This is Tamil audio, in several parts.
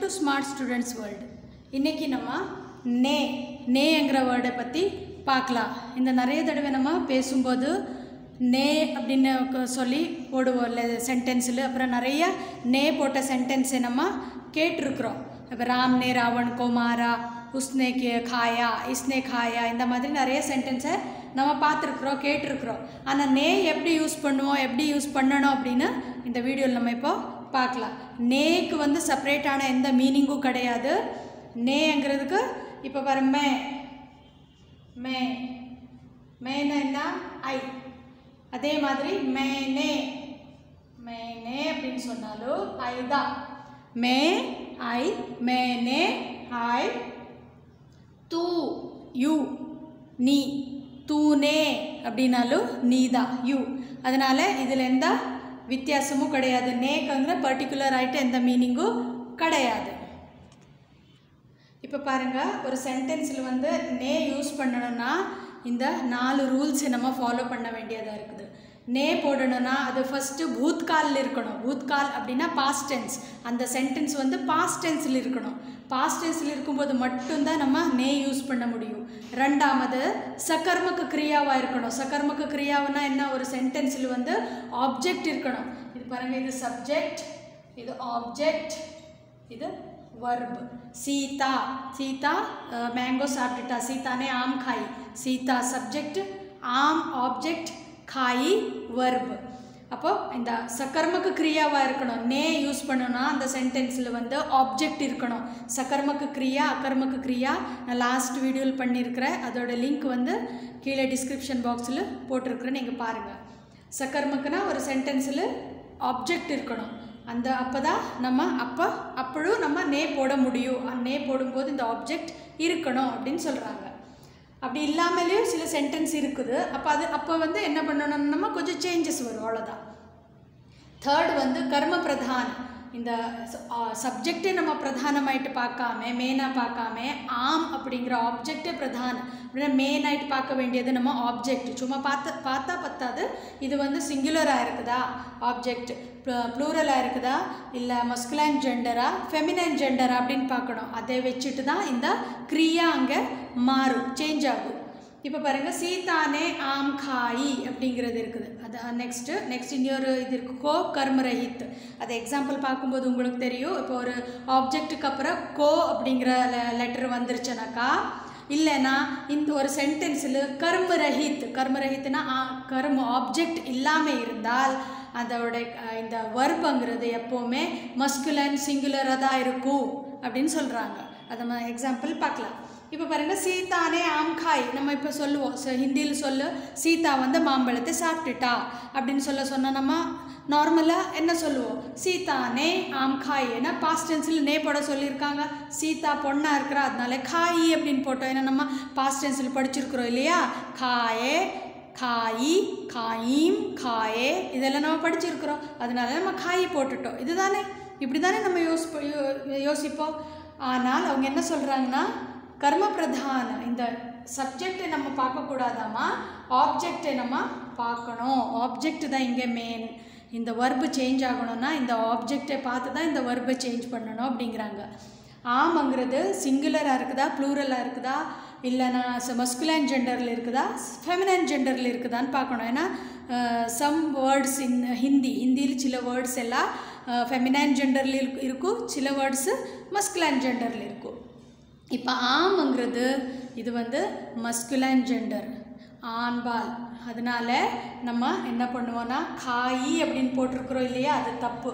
டு ஸ்மார்ட் ஸ்டூடெண்ட்ஸ் வேர்ல்டு இன்றைக்கி நம்ம நே நேங்கிற வேர்டை பற்றி பார்க்கலாம் இந்த நிறைய தடவை நம்ம பேசும்போது நே அப்படின்னு க- சொல்லி போடுவோம் இல்லை சென்டென்ஸில் அப்புறம் நிறைய நே போட்ட சென்டென்ஸை நம்ம கேட்டிருக்கிறோம் இப்போ ராம் நே ராவன் கோ மாரா உஸ்னே கே காயா இஸ்னே காயா இந்த மாதிரி நிறைய சென்டென்ஸை நம்ம பார்த்துருக்குறோம் கேட்டிருக்கிறோம் ஆனால் நே எப்படி யூஸ் பண்ணுவோம் எப்படி யூஸ் பண்ணணும் அப்படின்னு இந்த வீடியோவில் நம்ம இப்போ பார்க்கலாம் நேக்கு வந்து செப்பரேட்டான எந்த மீனிங்கும் கிடையாது நேங்கிறதுக்கு இப்போ பாரு மே மே மேனா என்ன ஐ அதே மாதிரி மேனே மேனே அப்படின்னு சொன்னாலும் ஐ தான் மே ஐ மேனே ஐ தூ யூ நீ தூனே அப்படின்னாலும் நீ தான் யூ அதனால் இதில் எந்த வித்தியாசமும் கிடையாது நேக்குங்கிற பர்டிகுலர் ஆகிட்டு எந்த மீனிங்கும் கிடையாது இப்போ பாருங்கள் ஒரு சென்டென்ஸில் வந்து நே யூஸ் பண்ணணும்னா இந்த நாலு ரூல்ஸ் நம்ம ஃபாலோ பண்ண வேண்டியதாக இருக்குது நே போடணும்னா அது ஃபஸ்ட்டு பூத்காலில் இருக்கணும் பூத்கால் அப்படின்னா பாஸ்ட் டென்ஸ் அந்த சென்டென்ஸ் வந்து பாஸ்ட் டென்ஸில் இருக்கணும் பாஸ்ட் டென்ஸில் இருக்கும்போது மட்டும்தான் நம்ம நே யூஸ் பண்ண முடியும் ரெண்டாமது சக்கர்மக்கு கிரியாவாக இருக்கணும் சக்கர்மக்கு கிரியாவுனா என்ன ஒரு சென்டென்ஸில் வந்து ஆப்ஜெக்ட் இருக்கணும் இது பாருங்கள் இது சப்ஜெக்ட் இது ஆப்ஜெக்ட் இது வர்ப் சீதா சீதா மேங்கோ சாப்பிட்டுட்டா சீதானே ஆம் காய் சீதா சப்ஜெக்ட் ஆம் ஆப்ஜெக்ட் காய் வர்ப் அப்போ இந்த சக்கர்மக்கு கிரியாவாக இருக்கணும் நே யூஸ் பண்ணணும்னா அந்த சென்டென்ஸில் வந்து ஆப்ஜெக்ட் இருக்கணும் சக்கர்மக்கு கிரியா அக்கர்மக்கு கிரியா நான் லாஸ்ட் வீடியோவில் பண்ணியிருக்கிறேன் அதோட லிங்க் வந்து கீழே டிஸ்கிரிப்ஷன் பாக்ஸில் போட்டிருக்கிறேன் நீங்கள் பாருங்கள் சக்கர்மக்குனா ஒரு சென்டென்ஸில் ஆப்ஜெக்ட் இருக்கணும் அந்த அப்போ தான் நம்ம அப்போ அப்பழும் நம்ம நே போட முடியும் அந்த நே போடும்போது இந்த ஆப்ஜெக்ட் இருக்கணும் அப்படின்னு சொல்கிறாங்க அப்படி இல்லாமலேயும் சில சென்டென்ஸ் இருக்குது அப்போ அது அப்போ வந்து என்ன பண்ணணும்னா நம்ம கொஞ்சம் சேஞ்சஸ் வரும் அவ்வளோதான் தேர்ட் வந்து கர்ம பிரதான் இந்த சப்ஜெக்டே நம்ம பிரதானமாயிட்டு பார்க்காம மெயினாக பார்க்காம ஆம் அப்படிங்கிற ஆப்ஜெக்டே பிரதான் அப்படின்னா மெயினாயிட்டு பார்க்க வேண்டியது நம்ம ஆப்ஜெக்ட் சும்மா பார்த்து பார்த்தா பத்தாது இது வந்து சிங்குலராக இருக்குதா ஆப்ஜெக்ட் ப்ளூரலாக இருக்குதா இல்லை மஸ்குலைன் ஜெண்டரா ஃபெமினைன் ஜெண்டரா அப்படின்னு பார்க்கணும் அதை வச்சுட்டு தான் இந்த கிரியா அங்கே மாறும் சேஞ்ச் ஆகும் இப்போ பாருங்கள் சீதானே ஆம் காயி அப்படிங்கிறது இருக்குது அது நெக்ஸ்ட்டு நெக்ஸ்ட் இன்னொரு இது இருக்கு கோ கர்மரஹித் அது எக்ஸாம்பிள் பார்க்கும்போது உங்களுக்கு தெரியும் இப்போ ஒரு ஆப்ஜெக்ட்டுக்கு அப்புறம் கோ அப்படிங்கிற லெட்டர் வந்துருச்சுனாக்கா இல்லைன்னா இந்த ஒரு சென்டென்ஸில் கர்மரஹித் கர்மரஹித்னா கர்ம ஆப்ஜெக்ட் இல்லாமல் இருந்தால் அதோட அஹ், இந்த வர்பங்கிறது எப்போவுமே மஸ்குலன் சிங்குலராக தான் இருக்கும் அப்படின்னு சொல்கிறாங்க அதை நம்ம எக்ஸாம்பிள் பார்க்கலாம் இப்போ பாருங்கள் சீதானே ஆம் காய் நம்ம இப்போ சொல்லுவோம் ச- ஹிந்தியில் சொல்லு சீதா வந்து மாம்பழத்தை சாப்பிட்டுட்டா அப்படின்னு சொல்ல சொன்னால் நம்ம நார்மலாக என்ன சொல்லுவோம் சீதானே ஆம் காய் ஏன்னா பாஸ்ட் டென்ஸில் நே போட சொல்லியிருக்காங்க சீதா பொண்ணாக இருக்கிறா அதனால காய் அப்படின்னு போட்டோம் ஏன்னா நம்ம பாஸ்ட் டென்ஸில் படிச்சிருக்கிறோம் இல்லையா காயே காயி காயீம் காயே இதெல்லாம் நம்ம படிச்சிருக்கிறோம் அதனால நம்ம காய் போட்டுட்டோம் இதுதானே இப்படி தானே நம்ம யோசி யோ- யோசிப்போம் ஆனால் அவங்க என்ன சொல்கிறாங்கன்னா கர்ம பிரதான இந்த சப்ஜெக்டை நம்ம பார்க்கக்கூடாதாமா ஆப்ஜெக்டை நம்ம பார்க்கணும் ஆப்ஜெக்ட் தான் இங்கே மெயின் இந்த வர்பு சேஞ்ச் ஆகணும்னா இந்த ஆப்ஜெக்டை பார்த்து தான் இந்த வர்பை சேஞ்ச் பண்ணணும் அப்படிங்கிறாங்க ஆம்ங்கிறது சிங்குலராக இருக்குதா ப்ளூரலாக இருக்குதா இல்லைனா மஸ்குலைன் ஜெண்டரில் இருக்குதா ஃபெமினைன் ஜெண்டரில் இருக்குதான்னு பார்க்கணும் ஏன்னா சம் வேர்ட்ஸ் இன் ஹிந்தி ஹிந்தியில் சில வேர்ட்ஸ் எல்லாம் ஃபெமினைன் ஜெண்டரில் இருக்கும் சில வேர்ட்ஸு மஸ்குலைன் ஜெண்டரில் இருக்கும் இப்போ ஆம்ங்கிறது இது வந்து மஸ்குலைன் ஜெண்டர் ஆண்பால் அதனால நம்ம என்ன பண்ணுவோம்னா காயி அப்படின்னு போட்டிருக்கிறோம் இல்லையா அது தப்பு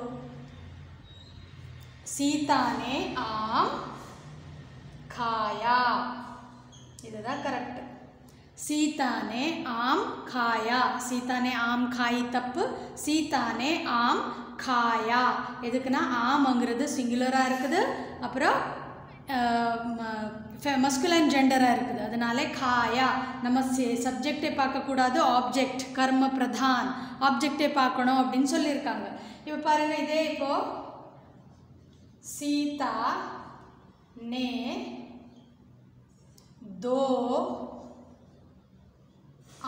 சீதானே ஆம் காயா இதுதான் கரெக்ட் சீதானே ஆம் காயா சீதானே ஆம் காய் தப்பு சீதானே ஆம் காயா எதுக்குன்னா ஆம்ங்கிறது சிங்குலராக இருக்குது அப்புறம் மஸ்குலைன் ஜெண்டராக இருக்குது அதனால காயா நம்ம சப்ஜெக்டே பார்க்கக்கூடாது ஆப்ஜெக்ட் கர்ம பிரதான் ஆப்ஜெக்டே பார்க்கணும் அப்படின்னு சொல்லியிருக்காங்க இப்போ பாருங்கள் இதே இப்போது सीता ने दो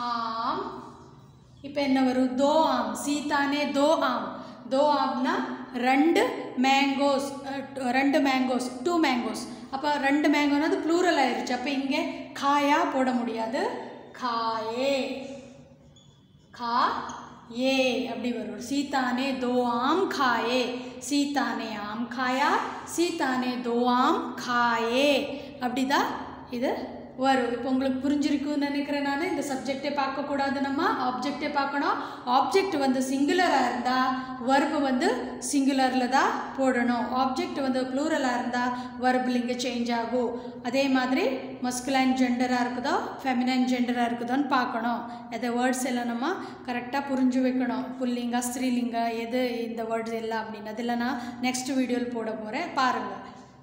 ஆம் இப்போ என்ன வரும் தோ ஆம் சீதானே தோ ஆம் தோ ஆம்னா ரெண்டு மேங்கோஸ் ரெண்டு மேங்கோஸ் டூ மேங்கோஸ் அப்போ ரெண்டு மேங்கோனா அது ப்ளூரல் ஆயிருச்சு அப்போ இங்கே காயா போட முடியாது காயே खा ये அப்படி வரும் सीता ने दो आम खाए सीता ने आम खाया सीता ने दो आम खाए அப்படிதான் இது வரும் இப்போ உங்களுக்கு புரிஞ்சிருக்குன்னு நினைக்கிறேன் நான் இந்த சப்ஜெக்டே பார்க்கக்கூடாது நம்ம ஆப்ஜெக்டே பார்க்கணும் ஆப்ஜெக்ட் வந்து சிங்குலராக இருந்தால் வர்பு வந்து சிங்குலரில் தான் போடணும் ஆப்ஜெக்ட் வந்து ப்ளூரலாக இருந்தால் வர்பில் இங்கே சேஞ்ச் ஆகும் அதே மாதிரி மஸ்குலைன் ஜெண்டராக இருக்குதோ ஃபெமினைன் ஜெண்டராக இருக்குதோன்னு பார்க்கணும் எதை வேர்ட்ஸ் எல்லாம் நம்ம கரெக்டாக புரிஞ்சு வைக்கணும் புல்லிங்கா ஸ்ரீலிங்கா எது இந்த வேர்ட்ஸ் எல்லாம் அப்படின்னு அதில் நான் நெக்ஸ்ட் வீடியோவில் போட போகிறேன் பாருங்கள்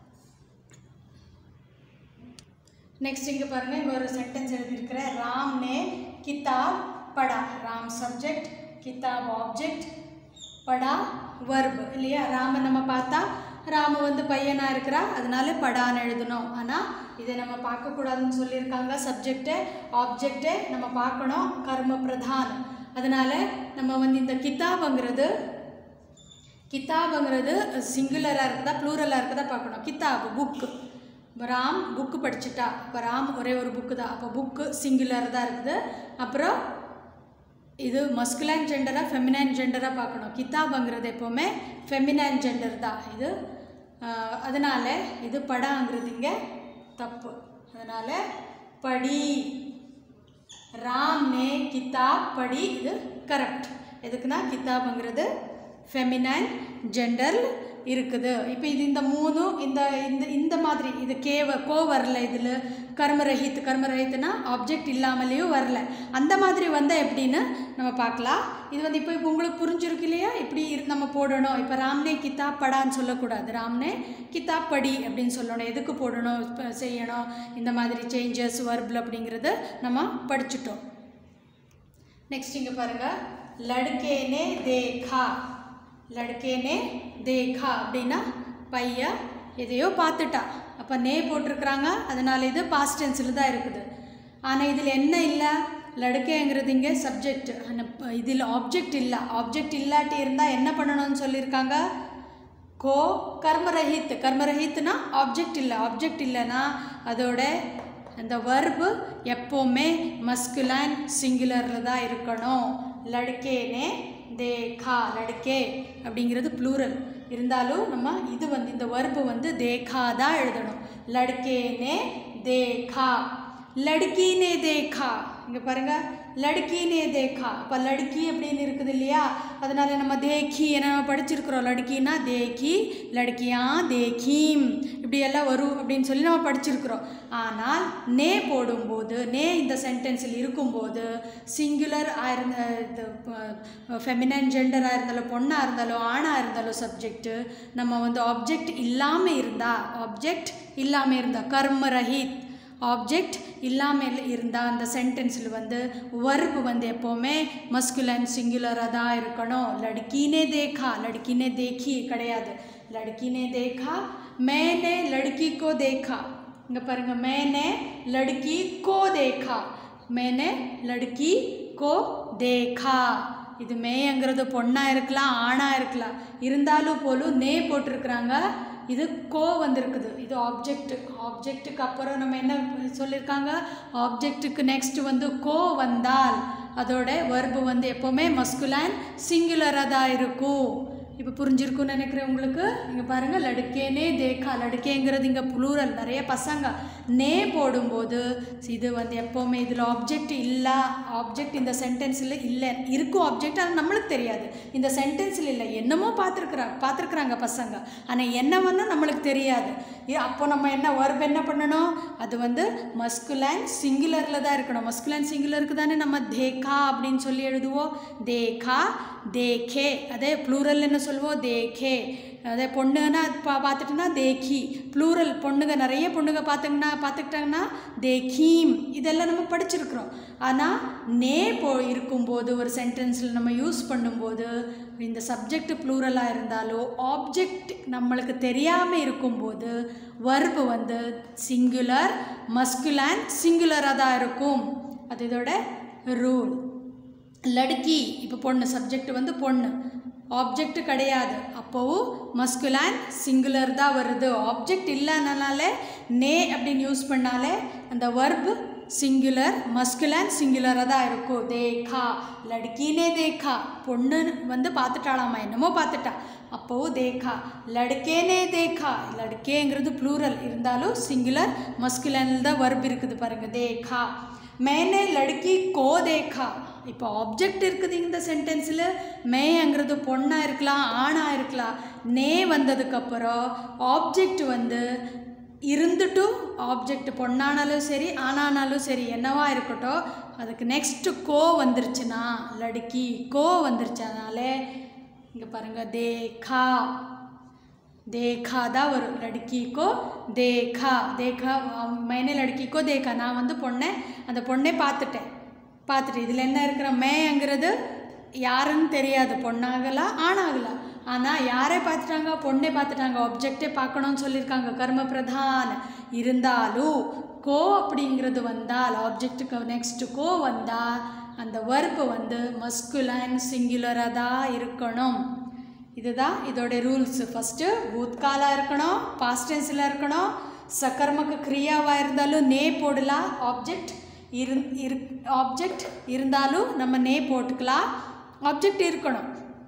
नेक्स्ट இங்கே பாருங்க இங்கே ஒரு சென்டென்ஸ் எழுதியிருக்கிறேன் ராம் நே கிதாப் படா ராம் சப்ஜெக்ட் கிதாப் ஆப்ஜெக்ட் படா வர்ப் இல்லையா ராம நம்ம பார்த்தா ராம வந்து பையனாக இருக்கிறா அதனால படான்னு எழுதணும் ஆனால் இதை நம்ம பார்க்கக்கூடாதுன்னு சொல்லியிருக்காங்க சப்ஜெக்டே ஆப்ஜெக்டே நம்ம பார்க்கணும் கர்ம பிரதான் அதனால நம்ம வந்து இந்த கிதாபுங்கிறது கிதாபுங்கிறது சிங்குலராக இருக்குதா ப்ளூரலாக இருக்குதா பார்க்கணும் கிதாப் புக்கு ராம் புக்கு படிச்சுட்டா இப்போ ராம் ஒரே ஒரு புக்கு தான் அப்போ புக்கு சிங்குலர் தான் இருக்குது அப்புறம் இது மஸ்குலைன் ஜெண்டராக ஃபெமினைன் ஜெண்டராக பார்க்கணும் கிதாபுங்கிறது எப்போவுமே ஃபெமினைன் ஜெண்டர் தான் இது ஆஹ், அதனால இது படாங்கிறது இங்கே தப்பு அதனால் படி ராம் நே கிதாப் படி இது கரெக்ட் எதுக்குன்னா கிதாபுங்கிறது ஃபெமினைன் ஜெண்டர் இருக்குது இப்போ இது இந்த மூணும் இந்த இந்த இந்த மாதிரி இது கேவ கோ வரல இதில் கர்மரஹித் கர்மரஹித்னா ஆப்ஜெக்ட் இல்லாமலேயும் வரல அந்த மாதிரி வந்தால் எப்படின்னு நம்ம பார்க்கலாம் இது வந்து இப்போ இப்போ உங்களுக்கு புரிஞ்சிருக்கு இல்லையா இப்படி இரு- நம்ம போடணும் இப்போ ராம்னே கிதாப் படான்னு சொல்லக்கூடாது ராம்னே கிதாப் படி அப்படின்னு சொல்லணும் எதுக்கு போடணும் இப்ப செய்யணும் இந்த மாதிரி சேஞ்சஸ் வர்பில் அப்படிங்கிறது நம்ம படிச்சுட்டோம் நெக்ஸ்ட் இங்கே பாருங்க லடுக்கே நே தேகா லடுக்கே நே தேகா அப்படின்னா பையன் எதையோ பார்த்துட்டா அப்போ நே போட்டிருக்கிறாங்க அதனால இது பாஸ்ட் டென்ஸில் தான் இருக்குது ஆனால் இதில் என்ன இல்லை லடுக்கேங்கிறது இங்கே சப்ஜெக்ட் இதில் ஆப்ஜெக்ட் இல்லை ஆப்ஜெக்ட் இல்லாட்டி இருந்தால் என்ன பண்ணணும்னு சொல்லியிருக்காங்க கோ கர்மரஹித் கர்மரஹித்னா ஆப்ஜெக்ட் இல்லை ஆப்ஜெக்ட் இல்லைன்னா அதோட அந்த வர்பு எப்போவுமே மஸ்குலைன் சிங்குலரில் தான் இருக்கணும் லடுக்கேனே தேகா லடுக்கே அப்படிங்கிறது ப்ளூரல் இருந்தாலும் நம்ம இது வந்து இந்த வர்பு வந்து தேகா தான் எழுதணும் லடுக்கேனே தேகா லடுக்கினே தேகா இங்கே பாருங்க லடுக்கினே தேகா அப்போ லடுக்கி அப்படின்னு இருக்குது இல்லையா அதனால நம்ம தேக்கி என்ன நம்ம படிச்சிருக்கிறோம் லடுக்கினா தேக்கி லடுக்கியா தேக்கீம் இப்படி எல்லாம் வரும் அப்படின்னு சொல்லி நம்ம படிச்சிருக்கிறோம் ஆனால் நே போடும்போது நே இந்த சென்டென்ஸில் இருக்கும்போது சிங்குலர் ஆயிருந்த இது ஃபெமினைன் ஜெண்டராக இருந்தாலும் பொண்ணாக இருந்தாலும் ஆணாக இருந்தாலும் சப்ஜெக்ட்டு நம்ம வந்து ஆப்ஜெக்ட் இல்லாமல் இருந்தால் ஆப்ஜெக்ட் இல்லாமல் இருந்தால் கர்மரஹித் ஆப்ஜெக்ட் இல்லாமல் இருந்தால் அந்த சென்டென்ஸில் வந்து வர்பு வந்து எப்போவுமே மஸ்குலன் சிங்குலராக தான் இருக்கணும் லடுக்கினே தேக்கா லடுக்கினே தேக்கி கிடையாது லடுக்கினே தேக்கா மேனே லடுக்கி கோ தேக்கா இங்கே பாருங்க மேனே லடுக்கி கோ தேக்கா மேனே லடுக்கி கோ தேக்கா இது மேயங்கிறது பொண்ணாக இருக்கலாம் ஆணாக இருக்கலாம் இருந்தாலும் போலும் நே போட்டிருக்கிறாங்க இது கோ வந்திருக்குது இது ஆப்ஜெக்ட் ஆப்ஜெக்ட்டுக்கு அப்புறம் நம்ம என்ன சொல்லியிருக்காங்க ஆப்ஜெக்ட்டுக்கு நெக்ஸ்ட் வந்து கோ வந்தால் அதோட வர்பு வந்து எப்போவுமே மஸ்குலைன் சிங்குலராக தான் இருக்கும் இப்போ புரிஞ்சிருக்கும்னு நினைக்கிறேன் உங்களுக்கு இங்கே பாருங்கள் லடுக்கேனே தேக்கா லடுக்கேங்கிறது இங்கே ப்ளூரல் நிறைய பசங்க நே போடும்போது இது வந்து எப்போவுமே இதில் ஆப்ஜெக்ட் இல்லை ஆப்ஜெக்ட் இந்த சென்டென்ஸில் இல்லை இருக்கும் ஆப்ஜெக்ட் அது நம்மளுக்கு தெரியாது இந்த சென்டென்ஸில் இல்லை என்னமோ பார்த்துருக்குறா பார்த்துருக்குறாங்க பசங்க ஆனால் என்னவன்னு நம்மளுக்கு தெரியாது இ- அப்போ நம்ம என்ன வர்ப் என்ன பண்ணணும் அது வந்து மஸ்குலைன் சிங்குலரில் தான் இருக்கணும் மஸ்குலைன் சிங்குலருக்கு தானே நம்ம தேக்கா அப்படின்னு சொல்லி எழுதுவோம் தேக்கா தேக்கே அதே ப்ளூரல் என்ன சொல்லுவோம் தேக்கே அதே பொண்ணுங்கன்னா பா பார்த்துட்டுனா தேக்கி ப்ளூரல் பொண்ணுங்க நிறைய பொண்ணுங்க பார்த்துங்கன்னா பார்த்துக்கிட்டாங்கன்னா தேக்கீம் இதெல்லாம் நம்ம படிச்சிருக்கிறோம் ஆனால் நே போ இருக்கும்போது ஒரு சென்டென்ஸில் நம்ம யூஸ் பண்ணும்போது இந்த சப்ஜெக்ட் ப்ளூரலாக இருந்தாலோ ஆப்ஜெக்ட் நம்மளுக்கு தெரியாமல் இருக்கும்போது வர்பு வந்து சிங்குலர் மஸ்குலைன் சிங்குலராக தான் இருக்கும் அது இதோட ரூல் லடுக்கி இப்போ பொண்ணு சப்ஜெக்ட் வந்து பொண்ணு ஆப்ஜெக்ட் கிடையாது அப்போவும் மஸ்குலான் சிங்குலர் தான் வருது ஆப்ஜெக்ட் இல்லைனாலே நே அப்படின்னு யூஸ் பண்ணாலே அந்த வர்ப் சிங்குலர் மஸ்குலான் சிங்குலராக தான் இருக்கும் தேகா லடுக்கினே தேகா பொண்ணு வந்து பார்த்துட்டாளாமா என்னமோ பார்த்துட்டா அப்போவும் தேகா லடுக்கேனே தேகா லடுக்கேங்கிறது ப்ளூரல் இருந்தாலும் சிங்குலர் மஸ்குலானில் தான் வர்ப் இருக்குது பாருங்கள் தேகா மேனே லடுக்கி கோ தேகா இப்போ ஆப்ஜெக்ட் இருக்குது இந்த சென்டென்ஸில் மேங்கிறது பொண்ணாக இருக்கலாம் ஆணாக இருக்கலாம் நே வந்ததுக்கப்புறம் ஆப்ஜெக்ட் வந்து இருந்துட்டும் ஆப்ஜெக்ட் பொண்ணானாலும் சரி ஆனானாலும் சரி என்னவா இருக்கட்டும் அதுக்கு நெக்ஸ்ட்டு கோ வந்துருச்சுன்னா லடுக்கி கோ வந்துருச்சு அதனாலே இங்கே பாருங்கள் தேகா देखा தான் வரும் லடுக்கிக்கோ தேகா தேகா மைனே லடுக்கிக்கோ தேகா நான் வந்து பொண்ணை அந்த பொண்ணை பார்த்துட்டேன் பார்த்துட்டு இதில் என்ன இருக்கிற மேங்கிறது யாருன்னு தெரியாது பொண்ணாகலாம் ஆணாகலாம் ஆனால் யாரை பார்த்துட்டாங்க பொண்ணை பார்த்துட்டாங்க ஆப்ஜெக்டே பார்க்கணும்னு சொல்லியிருக்காங்க கர்ம பிரதான் இருந்தாலும் கோ அப்படிங்கிறது வந்தால் ஆப்ஜெக்ட்டுக்கு நெக்ஸ்ட்டு கோ வந்தால் அந்த வர்ப்பு வந்து மஸ்குலைன் சிங்குலராக தான் இருக்கணும் இதுதான் இதோட ரூல்ஸ் ஃபஸ்ட்டு பூத்காலாக இருக்கணும் பாஸ்ட் டென்ஸில் இருக்கணும் சக்கர்மக்கு கிரியாவாக இருந்தாலும் நே போடலாம் ஆப்ஜெக்ட் இரு இரு ஆப்ஜெக்ட் இருந்தாலும் நம்ம நே போட்டுக்கலாம் ஆப்ஜெக்ட் இருக்கணும்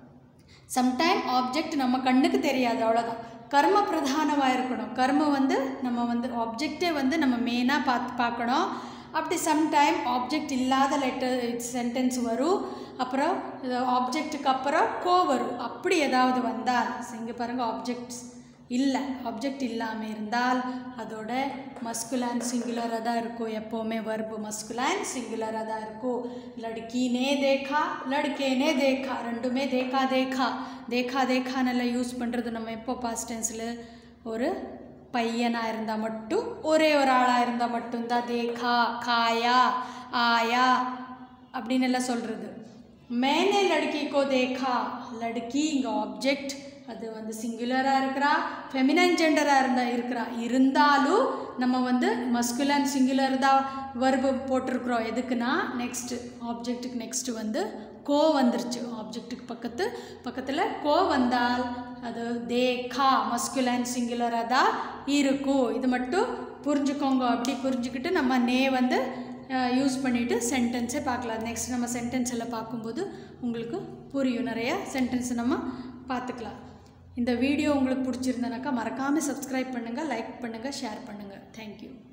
சம்டைம் ஆப்ஜெக்ட் நம்ம கண்ணுக்கு தெரியாது அவ்வளோதான் கர்ம பிரதானமாக இருக்கணும் கர்ம வந்து நம்ம வந்து ஆப்ஜெக்டே வந்து நம்ம மெயினாக பார்த்து பார்க்கணும் அப்படி சம்டைம் ஆப்ஜெக்ட் இல்லாத லெட்டர் சென்டென்ஸ் வரும் அப்புறம் ஆப்ஜெக்ட்டுக்கு அப்புறம் கோ வரும் அப்படி ஏதாவது வந்தால் இங்கே பாருங்கள் ஆப்ஜெக்ட்ஸ் இல்லை ஆப்ஜெக்ட் இல்லாமல் இருந்தால் அதோட மஸ்குலான் சிங்குலராக தான் இருக்கும் எப்போவுமே வர்பு மஸ்குலான் சிங்குலராக தான் இருக்கும் லடுக்கினே தேக்கா லடுக்கேனே தேக்கா ரெண்டுமே தேக்கா தேக்கா தேக்கா தேக்கானெல்லாம் யூஸ் பண்ணுறது நம்ம எப்போ பாஸ்ட் டென்ஸில் ஒரு பையனாக இருந்தால் மட்டும் ஒரே ஒரு ஆளாக இருந்தால் மட்டும்தான் தேக்கா காயா ஆயா அப்படின்னு எல்லாம் சொல்கிறது மேனே லடுக்கிக்கோ தேக்கா லடுக்கி இங்கே ஆப்ஜெக்ட் அது வந்து சிங்குலராக இருக்கிறா ஃபெமினன் ஜெண்டராக இருந்தா இருக்கிறா இருந்தாலும் நம்ம வந்து மஸ்குலன் சிங்குலர் தான் வர்பு போட்டிருக்கிறோம் எதுக்குன்னா நெக்ஸ்ட்டு ஆப்ஜெக்ட்டுக்கு நெக்ஸ்ட்டு வந்து கோ வந்துருச்சு ஆப்ஜெக்ட்டுக்கு பக்கத்து பக்கத்தில் கோ வந்தால் அது தேக்கா மஸ்குலன் சிங்குலராக தான் இருக்கும் இது மட்டும் புரிஞ்சுக்கோங்க அப்படி புரிஞ்சுக்கிட்டு நம்ம நே வந்து யூஸ் பண்ணிவிட்டு சென்டென்ஸே பார்க்கலாம் நெக்ஸ்ட் நம்ம சென்டென்ஸ் எல்லாம் பார்க்கும்போது உங்களுக்கு புரியும் நிறைய சென்டென்ஸ் நம்ம பார்த்துக்கலாம் இந்த வீடியோ உங்களுக்கு பிடிச்சிருந்தனாக்கா மறக்காமல் சப்ஸ்கிரைப் பண்ணுங்கள் லைக் பண்ணுங்கள் ஷேர் பண்ணுங்கள் தேங்க்யூ